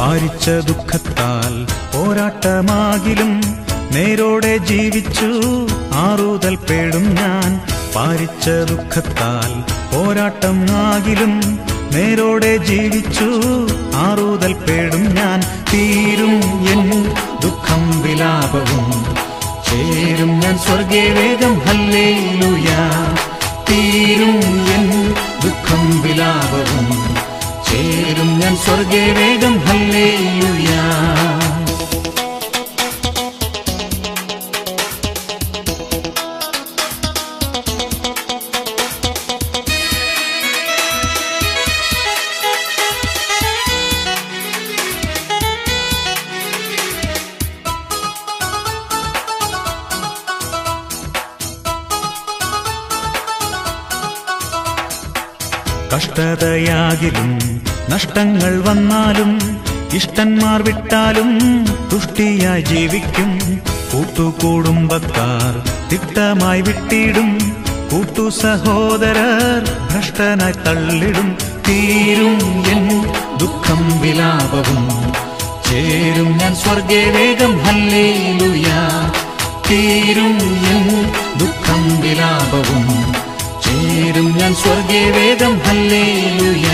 പാരിച്ച ദുഃഖത്താൽ പോരാട്ടമാകിലും നേരോടെ ജീവിച്ചു ആറുതൽ പേടും ഞാൻ പാരിച്ച ദുഃഖത്താൽ പോരാട്ടം ആകിലും നേരോടെ ജീവിച്ചു ആറുതൽ പേടും ഞാൻ തീരും എൻ ദുഃഖം വിലാപവും ചേരും ഞാൻ സ്വർഗേ വേഗം ഹല്ലേലൂയ തീരും എൻ ദുഃഖം വിലാപവും ചേരും ഞാൻ സ്വർഗേ വേഗം ഹല്ലേലൂയ കഷ്ടതയാകിലും നഷ്ടങ്ങൾ വന്നാലും ഇഷ്ടന്മാർ വിട്ടാലും തുഷ്ടിയായി ജീവിക്കും കൂട്ടുകുടുംബക്കാർ തിട്ടമായി വിട്ടിടും കൂട്ടു സഹോദരർ ഭ്രഷ്ടനായി തള്ളിടും തീരും എൻ ദുഃഖം വിലാപവും ചേരും ഞാൻ സ്വർഗേ വേഗം ഹല്ലേലൂയ തീരും എൻ ദുഃഖം വിലാപവും ചേരും ഞാൻ സ്വർഗേ വേഗം ഹല്ലേലൂയ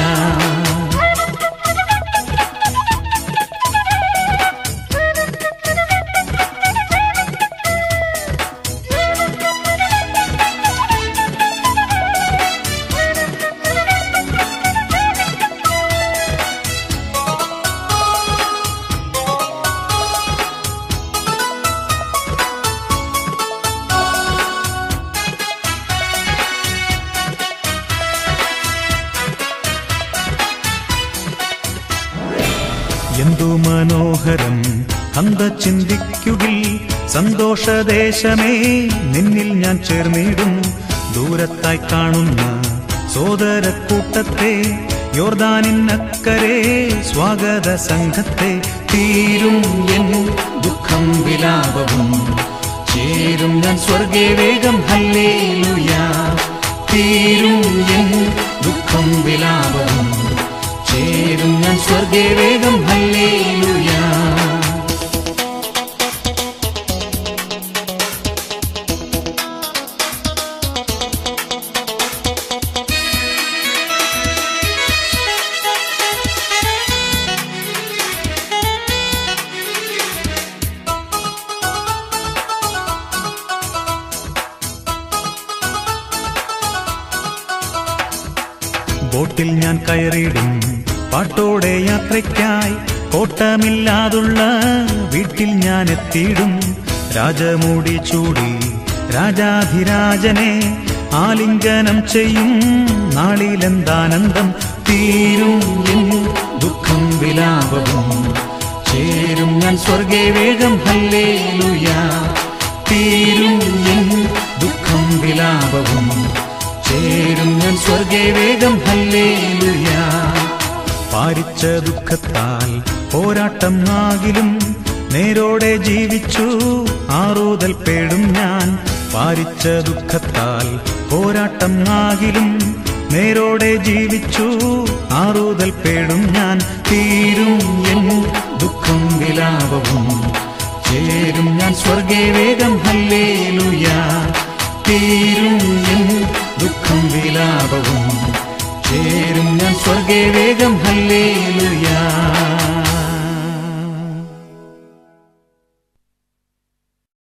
എന്തു മനോഹരം അന്ത ചിന്തിക്കുകിൽ സന്തോഷദേശമേ നിന്നിൽ ഞാൻ ചേർന്നിടും ദൂരത്തായി കാണുന്ന സോദരക്കൂട്ടത്തെ യോർദാനിന്നക്കരെ സ്വാഗത സംഘത്തെ തീരും എൻ ദുഃഖം വിലാപവും ചേരും ഞാൻ സ്വർഗേ വേഗം ഹല്ലേലൂയ തീരും എൻ ദുഃഖം വിലാപവും ചേരും ഞാൻ സ്വർഗേ വേഗം ഹല്ലേലൂയ ബോട്ടിൽ ഞാൻ കയറിയിടും പാട്ടോടെ യാത്രയ്ക്കായി കോട്ടമില്ലാതുള്ള വീട്ടിൽ ഞാൻ എത്തിയിടും രാജമൂടി ചൂടി രാജാധിരാജനെ ആലിംഗനം ചെയ്യും നാളിലെന്താനന്ദം തീരും എൻ ദുഃഖം വിലാപവും ചേരും ഞാൻ സ്വർഗേ വേഗം ഹല്ലേലൂയ തീരും എൻ ദുഃഖം വിലാപവും ചേരും ഞാൻ സ്വർഗേ വേഗം ഹല്ലേലൂയ പാരിച്ച ദുഃഖത്താൽ പോരാട്ടം ആകിലും നേരോടെ ജീവിച്ചു ആറുതൽ പേടും ഞാൻ പാരിച്ച ദുഃഖത്താൽ പോരാട്ടം ആകിലും നേരോടെ ജീവിച്ചു ആറുതൽ പേടും ഞാൻ തീരും എൻ ദുഃഖം വിലാപവും ചേരും ഞാൻ സ്വർഗേ വേഗം ഹല്ലേലൂയ തീരും എൻ ദുഃഖം വിലാപവും ചേരും ഞാൻ സ്വർഗേ വേഗം ഹല്ലേലൂയ